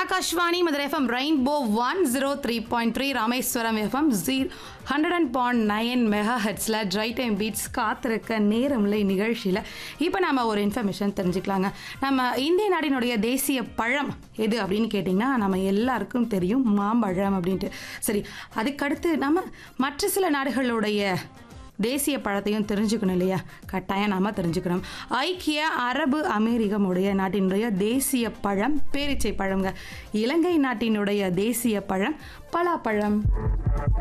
Akashvani Madurai FM rainbow one zero three point three Rameswaram FM ஜீ hundred and point nine mega ஹெட்ஸில் drive time beats காத்திருக்க நேரமில்லை நிகழ்ச்சியில் இப்போ நம்ம ஒரு இன்ஃபர்மேஷன் தெரிஞ்சுக்கலாங்க நம்ம இந்திய நாட்டினுடைய தேசிய பழம் எது அப்படின்னு கேட்டிங்கன்னா நம்ம எல்லாருக்கும் தெரியும் மாம்பழம் அப்படின்ட்டு சரி அதுக்கடுத்து நம்ம மற்ற சில நாடுகளுடைய தேசிய பழத்தையும் தெரிஞ்சுக்கணும் இல்லையா கட்டாயம் நாம தெரிஞ்சுக்கணும் ஐக்கிய அரபு அமெரிக்கமுடைய நாட்டினுடைய தேசிய பழம் பேரிச்சை பழங்க இலங்கை நாட்டினுடைய தேசிய பழம் பலாப்பழம்